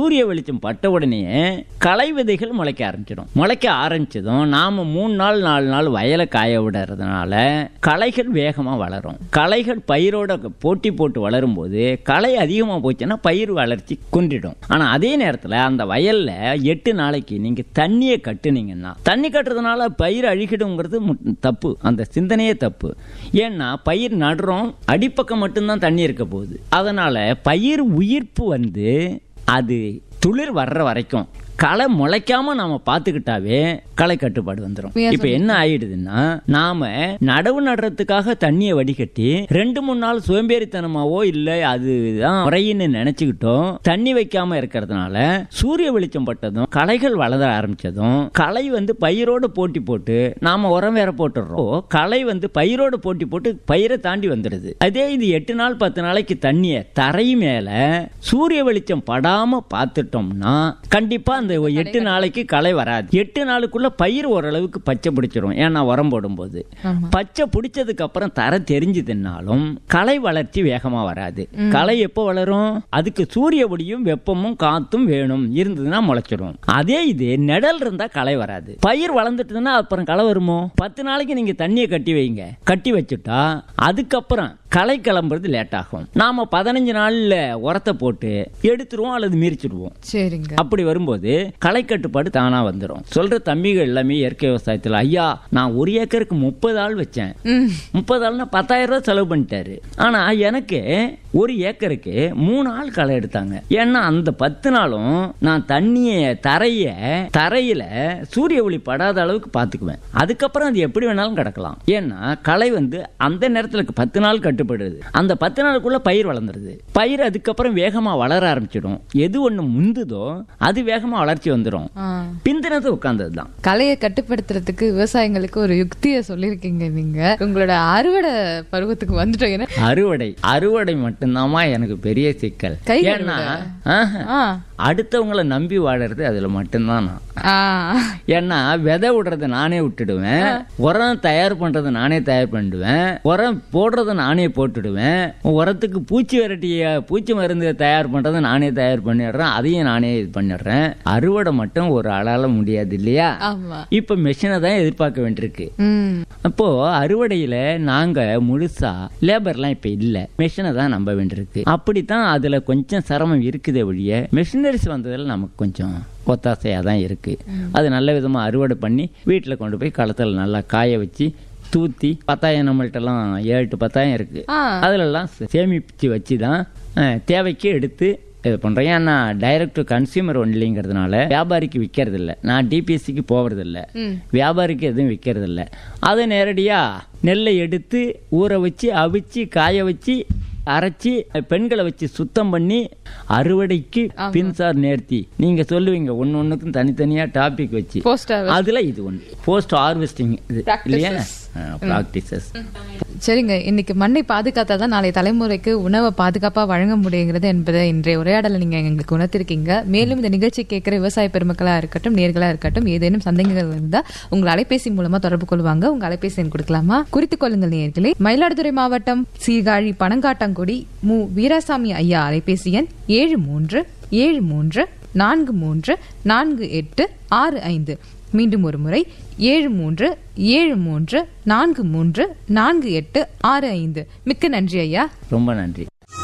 சூரிய வெளிச்சம் பட்ட உடனே களை விதைகள் முளைக்க ஆரம்பிச்சிடும் முளைக்க ஆரம்பிச்சதும் நாம மூணு நாள் நாலு நாள் வயலை காய விடுறதுனால களைகள் வேகமா வளரும் களைகள் பயிரோட போட்டி போட்டு வளரும் போது களை அதிகமா போச்சுன்னா பயிர் வளர்ச்சி குன்றிடும் ஆனா அதே நேரத்துல அந்த வயல்ல எட்டு நாளைக்கு நீங்க தண்ணியை கட்டுனீங்கன்னா தண்ணி கட்டுறதுனால பயிர் அழுகிடுங்கிறது மு- தப்பு அந்த சிந்தனையே தப்பு ஏன்னா பயிர் நடுறோம் அடிப்பக்கம் மட்டும்தான் தண்ணி இருக்க போகுது அதனால பயிர் உயிர்ப்பு வந்து அது துளிர் வர்ற வரைக்கும் களை முளைக்காம நாம பார்த்துக்கிட்டாவே களை கட்டுப்பாடு வந்துடும் உண்மையா இப்ப என்ன ஆயிடுதுன்னா நாம நடவு நடுறதுக்காக தண்ணியை வடிகட்டி ரெண்டு மூணு நாள் சோம்பேறித்தனமாவோ இல்ல அதுதான் முறையின்னு நினைச்சுக்கிட்டோம் தண்ணி வைக்காம இருக்கிறதுனால சூரிய வெளிச்சம் பட்டதும் களைகள் வளர ஆரம்பிச்சதும் களை வந்து பயிரோட போட்டி போட்டு நாம உரம் வேற போட்டுடுறோம் களை வந்து பயிரோட போட்டி போட்டு பயிரை தாண்டி வந்துடுது அதே இது எட்டு நாள் பத்து நாளைக்கு தண்ணியை தரை மேல சூரிய வெளிச்சம் படாம பார்த்துட்டோம்னா கண்டிப்பா அந்த எட்டு நாளைக்கு களை வராது எட்டு நாளுக்குள்ள பயிர் ஓரளவுக்கு பச்சை பிடிச்சிரும் ஏன்னா உரம் போடும்போது ஆமா. பச்சை பிடிச்சதுக்கு அப்புறம் தர தெரிஞ்சதுனாலும் களை வளர்ச்சி வேகமா வராது களை எப்போ வளரும் அதுக்கு சூரிய ஒளியும் வெப்பமும் காத்தும் வேணும் இருந்ததுன்னா முளைச்சிடும் அதே இது நிழல் இருந்தா களை வராது பயிர் வளர்ந்துட்டுதுன்னா அப்புறம் களை வருமோ பத்து நாளைக்கு நீங்க தண்ணியை கட்டி வைங்க கட்டி வச்சுட்டா அதுக்கப்புறம் களை கிளம்புறது லேட் ஆகும் நாம பதினஞ்சு நாள்ல உரத்தை போட்டு எடுத்துருவோம் அல்லது மீறிச்சிடுவோம் சரிங்க அப்படி வரும்போது களை கட்டுப்பாடு தானா வந்துடும் சொல்ற தம்பிகள் எல்லாமே இயற்கை விவசாயத்துல ஐயா நான் ஒரு ஏக்கருக்கு முப்பது ஆள் வச்சேன் ம் முப்பது ஆள்னா பத்தாயிரம் ரூபாய் செலவு பண்ணிட்டாரு ஆனா எனக்கு ஒரு ஏக்கருக்கு மூணு ஆள் களை எடுத்தாங்க ஏன்னா அந்த பத்து நாளும் நான் தண்ணிய தரைய தரையில சூரிய ஒளி படாத அளவுக்கு பாத்துக்குவேன் அதுக்கப்புறம் அது எப்படி வேணாலும் கிடக்கலாம் ஏன்னா களை வந்து அந்த நேரத்துல பத்து நாள் கட்டுப்படுது அந்த பத்து நாளுக்குள்ள பயிர் வளர்ந்துருது பயிர் அதுக்கப்புறம் வேகமா வளர ஆரம்பிச்சிடும் எது ஒண்ணு முந்துதோ அது வேகமா வளர்ச்சி வந்துடும் ஆ. பிந்தினது உட்கார்ந்ததுதான் கலையை கட்டுப்படுத்துறதுக்கு விவசாயிங்களுக்கு ஒரு யுக்தியை சொல்லியிருக்கீங்க நீங்க உங்களோட அறுவடை பருவத்துக்கு வந்துட்டோம் ஏன்னா அறுவடை அறுவடை மட்டும்தாம்மா எனக்கு பெரிய சிக்கல் கை ஏன்னா ஆஹா, ஆ. அடுத்தவங்கள நம்பி வாழறது அதுல மட்டும்தான் நான் ஆ. ஏன்னா விதை விடுறத நானே விட்டுடுவேன் உரம் தயார் பண்றதை நானே தயார் பண்ணிடுவேன் உரம் போடுறத நானே போட்டுடுவேன் உரத்துக்கு பூச்சி விரட்டிய பூச்சி மருந்து தயார் பண்றதை நானே தயார் பண்ணிடுறேன் அதையும் நானே இது பண்ணிடுறேன் அறுவடை மட்டும் ஒரு ஆளால முடியாது இல்லையா ஆமா இப்ப மிஷினை தான் எதிர்பார்க்க வேண்டியிருக்கு ம் அப்போ அறுவடையில நாங்க முழுசா லேபர்லாம் இப்ப இல்ல மெஷினை தான் நம்ப வேண்டியிருக்கு அப்படித்தான் அதுல கொஞ்சம் சிரமம் இருக்குதே ஒழிய மெஷினரிஸ் வந்ததுல நமக்கு கொஞ்சம் ஒத்தாசையா தான் இருக்கு அது நல்ல விதமா அறுவடை பண்ணி வீட்டுல கொண்டு போய் களத்துல நல்லா காய வச்சு தூத்தி பத்தாயிரம் நம்மள்ட்டலாம் ஏழு to பத்தாயிரம் இருக்கு ஆ. அதுலலாம் சேமிச்சு வச்சு தான் அஹ், தேவைக்கு எடுத்து இது பண்றேன் ஏன்னா டைரக்ட் டு கன்சியூமர் ஒன்லிங்கிறதுனால வியாபாரிக்கு விற்கிறது இல்ல நான் டிபிஎஸ்சிக்கு போறது இல்ல ம். வியாபாரிக்கு எதுவும் விற்கிறது இல்ல அதை நேரடியா நெல்லை எடுத்து ஊற வச்சு அவிச்சு காய வச்சு அரைச்சி பெண்களை வச்சு சுத்தம் பண்ணி அறுவடைக்கு பின்சார் நேர்த்தி நீங்க சொல்லுவீங்க ஒன்னு ஒண்ணுக்கும் தனித்தனியா டாபிக் வச்சு போஸ்ட் அதுல இது ஒன்று போஸ்ட் ஹார்வெஸ்டிங் இது இல்லையா ப்ராக்டிசஸ் சரிங்க இன்னைக்கு மண்ணை பாதுகாத்தா தான் நாளை தலைமுறைக்கு உணவை பாதுகாப்பா வழங்க முடியுங்கிறது என்பதை இன்றைய உரையாடலை நீங்க எங்களுக்கு உணர்த்திருக்கீங்க மேலும் இந்த நிகழ்ச்சி கேட்கிற விவசாய பெருமக்களா இருக்கட்டும் நேர்களா இருக்கட்டும் ஏதேனும் சந்தேகங்கள் இருந்தா உங்க அலைபேசி மூலமா தொடர்பு கொள்வாங்க உங்க அலைபேசி எண் கொடுக்கலாமா குறித்துக் கொள்ளுங்கள் நேர்களே மயிலாடுதுறை மாவட்டம் சீர்காழி பனங்காட்டாங்குடி மு வீராசாமி ஐயா அலைபேசி எண் ஏழு மூன்று ஏழு மூன்று நான்கு மூன்று நான்கு எட்டு ஆறு ஐந்து மீண்டும் ஒரு முறை ஏழு மூன்று ஏழு மூன்று நான்கு மூன்று நான்கு எட்டு ஆறு ஐந்து மிக்க நன்றி ஐயா ரொம்ப நன்றி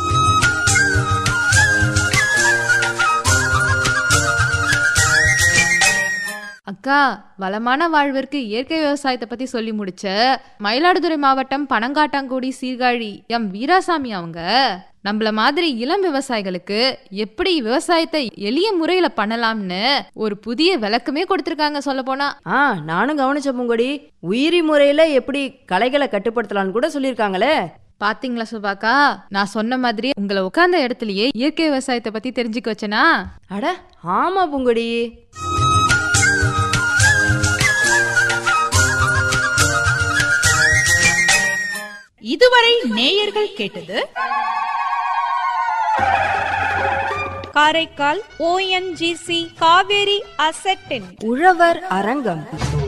அக்கா வளமான வாழ்விற்கு இயற்கை விவசாயத்தை பத்தி சொல்லி முடிச்ச மயிலாடுதுறை மாவட்டம் பனங்காட்டாங்குடி சீர்காழி எம் வீராசாமி அவங்க நம்மள மாதிரி இளம் விவசாயிகளுக்கு எப்படி விவசாயத்தை எளிய முறையில பண்ணலாம்னு ஒரு புதிய விளக்கமே கொடுத்திருக்காங்க சொல்ல போனா ஆ நானும் கவனிச்ச பூங்கொடி உயிரி முறையில எப்படி களைகளை கட்டுப்படுத்தலாம்னு கூட சொல்லியிருக்காங்களே பாத்தீங்களா சுபாக்கா நான் சொன்ன மாதிரி உங்களை உட்கார்ந்த இடத்துலயே இயற்கை விவசாயத்தை பத்தி தெரிஞ்சுக்க வச்சனா அட ஆமா பூங்கொடி இதுவரை நேயர்கள் கேட்டது காரைக்கால் ஓஎன்ஜிசி காவேரி அசெட்டின் உழவர் அரங்கம்